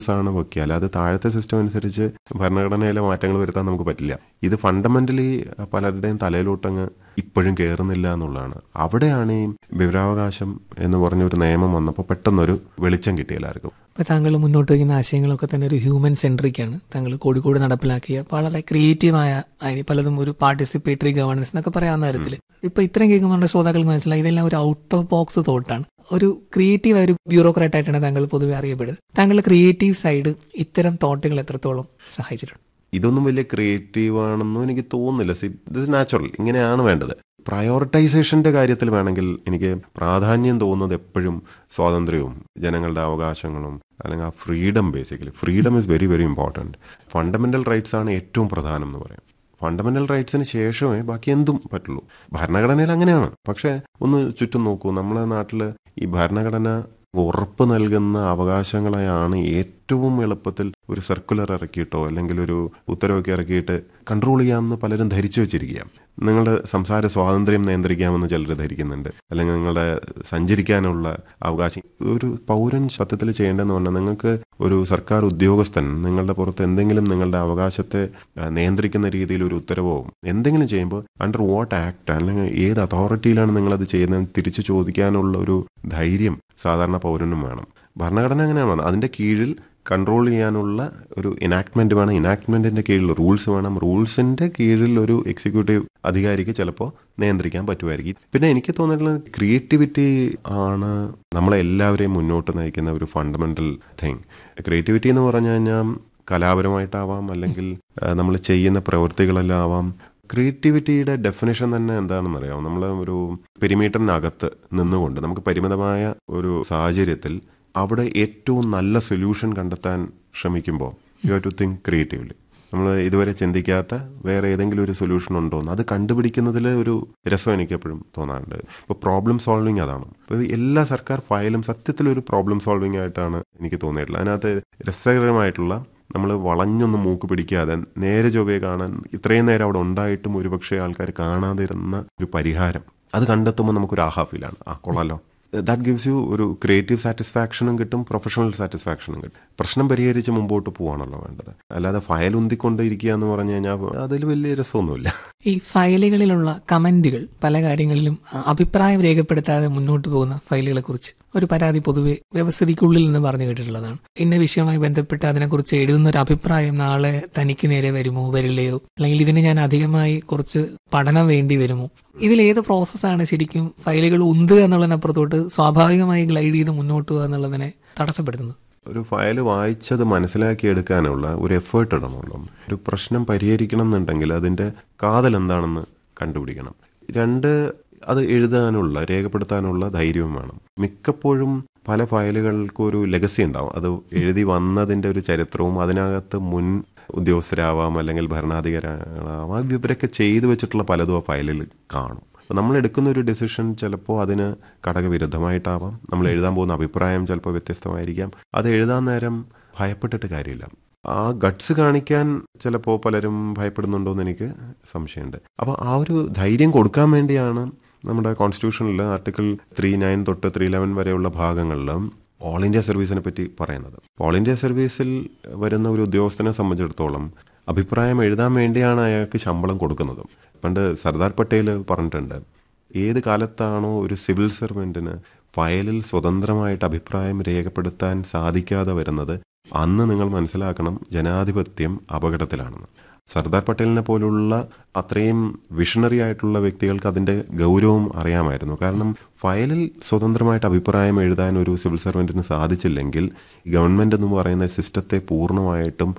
ആണ് വെക്കുക അല്ലാതെ താഴത്തെ സിസ്റ്റം അനുസരിച്ച് ഭരണഘടനയിലെ മാറ്റങ്ങൾ വരുത്താൻ നമുക്ക് പറ്റില്ല ഇത് ഫണ്ടമെന്റലി പലരുടെയും തലയിലോട്ടങ്ങ് ഇപ്പോഴും കയറുന്നില്ല എന്നുള്ളതാണ് അവിടെയാണ് ഈ വിവരാവകാശം എന്ന് പറഞ്ഞ ഒരു നിയമം വന്നപ്പോൾ പെട്ടെന്നൊരു വെളിച്ചം കിട്ടി എല്ലാവർക്കും ഇപ്പോൾ താങ്കൾ മുന്നോട്ട് വയ്ക്കുന്ന ആശയങ്ങളൊക്കെ തന്നെ ഒരു ഹ്യൂമൻ സെൻട്രിക് ആണ് താങ്കൾ കോഴിക്കോട് നടപ്പിലാക്കിയ വളരെ ക്രിയേറ്റീവായ അതിന് പലതും ഒരു പാർട്ടിസിപ്പേറ്ററി ഗവേണൻസ് എന്നൊക്കെ പറയാവുന്ന തരത്തിൽ ഇപ്പൊ ഇത്രയും കേൾക്കുമ്പോൾ നമ്മുടെ ശ്രോതാക്കൾക്ക് മനസ്സിലായി ഇതെല്ലാം ഒരു ഔട്ട് ഓഫ് ബോക്സ് തോട്ടാണ് ഒരു ക്രിയേറ്റീവ് ആയ ഒരു ബ്യൂറോക്രാറ്റ് ആയിട്ടാണ് താങ്കൾ പൊതുവെ അറിയപ്പെടുന്നത് താങ്കളുടെ ക്രിയേറ്റീവ് സൈഡ് ഇത്തരം തോട്ടുകൾ എത്രത്തോളം സഹായിച്ചിട്ടുണ്ട് ഇതൊന്നും വലിയ ക്രിയേറ്റീവ് ആണെന്നും എനിക്ക് തോന്നുന്നില്ല സി ദിസ് നാച്ചുറൽ ഇങ്ങനെയാണ് വേണ്ടത് പ്രയോറിറ്റൈസേഷന്റെ കാര്യത്തിൽ വേണമെങ്കിൽ എനിക്ക് പ്രാധാന്യം തോന്നുന്നത് എപ്പോഴും സ്വാതന്ത്ര്യവും ജനങ്ങളുടെ അവകാശങ്ങളും അല്ലെങ്കിൽ ആ freedom basically freedom is very very important fundamental rights ആണ് ഏറ്റവും പ്രധാനം എന്ന് പറയാം ഫണ്ടമെന്റൽ റൈറ്റ്സിന് ശേഷമേ ബാക്കി എന്തും പറ്റുള്ളൂ ഭരണഘടനയിൽ അങ്ങനെയാണ് പക്ഷേ ഒന്ന് ചുറ്റും നോക്കൂ നമ്മുടെ നാട്ടിൽ ഈ ഭരണഘടന ഉറപ്പ് നൽകുന്ന അവകാശങ്ങളെയാണ് ഏറ്റവും എളുപ്പത്തിൽ ഒരു സർക്കുലർ ഇറക്കിയിട്ടോ അല്ലെങ്കിൽ ഒരു ഉത്തരവൊക്കെ ഇറക്കിയിട്ട് കൺട്രോൾ ചെയ്യാമെന്ന് പലരും ധരിച്ചു വെച്ചിരിക്കുക നിങ്ങളുടെ സംസാര സ്വാതന്ത്ര്യം നിയന്ത്രിക്കാമെന്ന് ചിലർ ധരിക്കുന്നുണ്ട് അല്ലെങ്കിൽ നിങ്ങളുടെ സഞ്ചരിക്കാനുള്ള അവകാശം ഒരു പൗരൻ സത്യത്തിൽ ചെയ്യേണ്ടതെന്ന് പറഞ്ഞാൽ നിങ്ങൾക്ക് ഒരു സർക്കാർ ഉദ്യോഗസ്ഥൻ നിങ്ങളുടെ പുറത്ത് എന്തെങ്കിലും നിങ്ങളുടെ അവകാശത്തെ ആ, നിയന്ത്രിക്കുന്ന രീതിയിൽ ഒരു ഉത്തരവോ എന്തെങ്കിലും ചെയ്യുമ്പോൾ അണ്ടർ വാട്ട് ആക്ട് അല്ലെങ്കിൽ ഏത് അതോറിറ്റിയിലാണ് നിങ്ങളത് ചെയ്യുന്നത് തിരിച്ചു ചോദിക്കാനുള്ള ഒരു ധൈര്യം സാധാരണ പൗരനും വേണം ഭരണഘടന അങ്ങനെയാണ് അതിൻ്റെ കീഴിൽ കൺട്രോൾ ചെയ്യാനുള്ള ഒരു ഇനാക്ട്മെന്റ് വേണം ഇനാക്ട്മെന്റിന്റെ കീഴിൽ റൂൾസ് വേണം റൂൾസിന്റെ കീഴിൽ ഒരു എക്സിക്യൂട്ടീവ് അധികാരിക്ക് ചിലപ്പോൾ നിയന്ത്രിക്കാൻ പറ്റുമായിരിക്കും പിന്നെ എനിക്ക് തോന്നിയിട്ടുള്ള ക്രിയേറ്റിവിറ്റി ആണ് നമ്മളെ എല്ലാവരെയും മുന്നോട്ട് നയിക്കുന്ന ഒരു ഫണ്ടമെന്റൽ തിങ് ക്രിയേറ്റിവിറ്റി എന്ന് പറഞ്ഞു കഴിഞ്ഞാൽ കലാപരമായിട്ടാവാം അല്ലെങ്കിൽ നമ്മൾ ചെയ്യുന്ന പ്രവൃത്തികളെല്ലാം ആവാം ക്രിയേറ്റിവിറ്റിയുടെ ഡെഫിനേഷൻ തന്നെ എന്താണെന്ന് അറിയാം നമ്മൾ ഒരു പെരിമീറ്ററിനകത്ത് നിന്നുകൊണ്ട് നമുക്ക് പരിമിതമായ ഒരു സാഹചര്യത്തിൽ അവിടെ ഏറ്റവും നല്ല സൊല്യൂഷൻ കണ്ടെത്താൻ ശ്രമിക്കുമ്പോൾ you have to think creatively നമ്മൾ ഇതുവരെ ചിന്തിക്കാത്ത വേറെ ഏതെങ്കിലും ഒരു സൊല്യൂഷൻ ഉണ്ടോ എന്ന് അത് കണ്ടുപിടിക്കുന്നതിൽ ഒരു രസം എനിക്ക് എപ്പോഴും തോന്നാറുണ്ട് ഇപ്പോൾ പ്രോബ്ലം സോൾവിങ് അതാണ് ഇപ്പോൾ എല്ലാ സർക്കാർ ഫയലും സത്യത്തിൽ ഒരു പ്രോബ്ലം സോൾവിങ് ആയിട്ടാണ് എനിക്ക് തോന്നിയിട്ടുള്ളത് അതിനകത്ത് രസകരമായിട്ടുള്ള നമ്മൾ വളഞ്ഞൊന്നും മൂക്ക് പിടിക്കാതെ നേരെ ചൊവ്വയെ കാണാൻ ഇത്രയും നേരം അവിടെ ഉണ്ടായിട്ടും ഒരുപക്ഷെ ആൾക്കാർ കാണാതിരുന്ന ഒരു പരിഹാരം അത് കണ്ടെത്തുമ്പോൾ നമുക്കൊരു ആഹാ ഫീലാണ് ആ കൊള്ളാലോ ദാറ്റ് ഗിവ്സ് യു ഒരു ക്രിയേറ്റീവ് സാറ്റിസ്ഫാക്ഷനും കിട്ടും പ്രൊഫഷണൽ സാറ്റിസ്ഫാക്ഷനും കിട്ടും പ്രശ്നം പരിഹരിച്ച് മുമ്പോട്ട് പോവാണല്ലോ വേണ്ടത് അല്ലാതെ ഫയൽ ഉന്തിക്കൊണ്ട് ഇരിക്കുക എന്ന് പറഞ്ഞു കഴിഞ്ഞാൽ അതിൽ വലിയ രസമൊന്നുമില്ല ഈ ഫയലുകളിലുള്ള കമന്റുകൾ പല കാര്യങ്ങളിലും അ- അഭിപ്രായം രേഖപ്പെടുത്താതെ മുന്നോട്ട് പോകുന്ന ഫയലുകളെ കുറിച്ച് ഒരു പരാതി പൊതുവെ വ്യവസ്ഥിതിക്കുള്ളിൽ നിന്ന് പറഞ്ഞു കേട്ടിട്ടുള്ളതാണ് ഇന്ന വിഷയവുമായി ബന്ധപ്പെട്ട് അതിനെക്കുറിച്ച് എഴുതുന്ന ഒരു അഭിപ്രായം നാളെ തനിക്ക് നേരെ വരുമോ വരില്ലയോ അല്ലെങ്കിൽ ഇതിന് ഞാൻ അധികമായി കുറച്ച് പഠനം വേണ്ടി വരുമോ ഇതിൽ ഏത് പ്രോസസ്സാണ് ശരിക്കും ഫയലുകൾ ഉന്തുക എന്നുള്ളതിനപ്പുറത്തോട്ട് സ്വാഭാവികമായി ഗ്ലൈഡ് ചെയ്ത് മുന്നോട്ട് പോകുക എന്നുള്ളതിനെ തടസ്സപ്പെടുത്തുന്നത് ഒരു ഫയൽ വായിച്ചത് മനസ്സിലാക്കിയെടുക്കാനുള്ള ഒരു എഫേർട്ട് ഇടണമല്ലോ ഒരു പ്രശ്നം പരിഹരിക്കണം എന്നുണ്ടെങ്കിൽ അതിൻ്റെ കാതൽ എന്താണെന്ന് കണ്ടുപിടിക്കണം രണ്ട് അത് എഴുതാനുള്ള രേഖപ്പെടുത്താനുള്ള ധൈര്യവും വേണം മിക്കപ്പോഴും പല ഫയലുകൾക്കും ഒരു ലെഗസി ഉണ്ടാവും അത് എഴുതി വന്നതിൻ്റെ ഒരു ചരിത്രവും അതിനകത്ത് മുൻ ഉദ്യോഗസ്ഥരാവാം അല്ലെങ്കിൽ ഭരണാധികാരികളാവാം ഇവരൊക്കെ ചെയ്തു വെച്ചിട്ടുള്ള പലതും ആ ഫയലിൽ കാണും അപ്പോൾ നമ്മൾ എടുക്കുന്ന ഒരു ഡിസിഷൻ ചിലപ്പോൾ അതിന് ഘടകവിരുദ്ധമായിട്ടാവാം നമ്മൾ എഴുതാൻ പോകുന്ന അഭിപ്രായം ചിലപ്പോൾ വ്യത്യസ്തമായിരിക്കാം അത് എഴുതാൻ നേരം ഭയപ്പെട്ടിട്ട് കാര്യമില്ല ആ ഗട്ട്സ് കാണിക്കാൻ ചിലപ്പോൾ പലരും ഭയപ്പെടുന്നുണ്ടോ എന്ന് എനിക്ക് സംശയമുണ്ട് അപ്പോൾ ആ ഒരു ധൈര്യം കൊടുക്കാൻ വേണ്ടിയാണ് നമ്മുടെ കോൺസ്റ്റിറ്റ്യൂഷനിൽ ആർട്ടിക്കിൾ ത്രീ നയൻ തൊട്ട് ത്രീ ലെവൻ വരെയുള്ള ഭാഗങ്ങളിൽ ഓൾ ഇന്ത്യ സർവീസിനെ പറ്റി പറയുന്നത് ഓൾ ഇന്ത്യ സർവീസിൽ വരുന്ന ഒരു ഉദ്യോഗസ്ഥനെ സംബന്ധിച്ചിടത്തോളം അഭിപ്രായം എഴുതാൻ വേണ്ടിയാണ് അയാൾക്ക് ശമ്പളം കൊടുക്കുന്നത് പണ്ട് സർദാർ പട്ടേൽ പറഞ്ഞിട്ടുണ്ട് ഏത് കാലത്താണോ ഒരു സിവിൽ സർവൻറ്റിന് ഫയലിൽ സ്വതന്ത്രമായിട്ട് അഭിപ്രായം രേഖപ്പെടുത്താൻ സാധിക്കാതെ വരുന്നത് അന്ന് നിങ്ങൾ മനസ്സിലാക്കണം ജനാധിപത്യം അപകടത്തിലാണെന്ന് സർദാർ പട്ടേലിനെ പോലുള്ള അത്രയും വിഷണറി ആയിട്ടുള്ള വ്യക്തികൾക്ക് അതിൻ്റെ ഗൗരവം അറിയാമായിരുന്നു കാരണം ഫയലിൽ സ്വതന്ത്രമായിട്ട് അഭിപ്രായം എഴുതാൻ ഒരു സിവിൽ സർവൻറ്റിന് സാധിച്ചില്ലെങ്കിൽ ഗവൺമെൻറ് എന്ന് പറയുന്ന സിസ്റ്റത്തെ പൂർണ്ണമായിട്ടും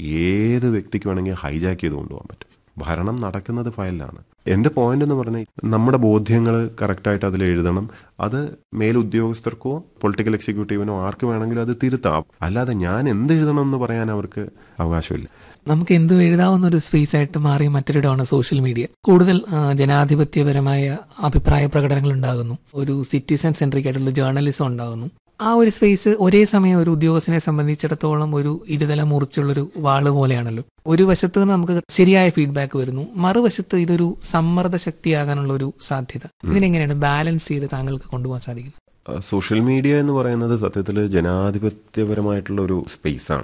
ഏത് വ്യക്തിക്ക് വേണമെങ്കിൽ ഹൈജാക്ക് ചെയ്ത് കൊണ്ടുപോകാൻ പറ്റും ഭരണം നടക്കുന്നത് ഫയലിലാണ് എൻ്റെ പോയിന്റ് എന്ന് പറഞ്ഞാൽ നമ്മുടെ ബോധ്യങ്ങൾ കറക്റ്റായിട്ട് അതിൽ എഴുതണം അത് മേലുദ്യോഗസ്ഥർക്കോ പൊളിറ്റിക്കൽ എക്സിക്യൂട്ടീവിനോ ആർക്ക് വേണമെങ്കിലും അത് തിരുത്താം അല്ലാതെ ഞാൻ എന്ത് എഴുതണം എന്ന് പറയാൻ അവർക്ക് അവകാശമില്ല നമുക്ക് എന്തും എഴുതാവുന്ന ഒരു സ്പേസ് ആയിട്ട് മാറിയ മറ്റൊരിടമാണ് സോഷ്യൽ മീഡിയ കൂടുതൽ ആ, ജനാധിപത്യപരമായ അഭിപ്രായ പ്രകടനങ്ങൾ ഉണ്ടാകുന്നു ഒരു സിറ്റിസൺ സെൻട്രിക് ആയിട്ടുള്ള ജേർണലിസം ഉണ്ടാകുന്നു ആ ഒരു സ്പേസ് ഒരേ സമയം ഒരു ഉദ്യോഗസ്ഥനെ സംബന്ധിച്ചിടത്തോളം ഒരു ഇരുതല മുറിച്ചുള്ളൊരു വാള് പോലെയാണല്ലോ ഒരു വശത്ത് നിന്ന് നമുക്ക് ശരിയായ ഫീഡ്ബാക്ക് വരുന്നു മറുവശത്ത് ഇതൊരു സമ്മർദ്ദ ശക്തിയാകാനുള്ള ഒരു സാധ്യത ഇതിനെങ്ങനെയാണ് ബാലൻസ് ചെയ്ത് താങ്കൾക്ക് കൊണ്ടുപോകാൻ സാധിക്കുന്നത് സോഷ്യൽ മീഡിയ എന്ന് പറയുന്നത് സത്യത്തിൽ ജനാധിപത്യപരമായിട്ടുള്ള ഒരു സ്പേസാണ്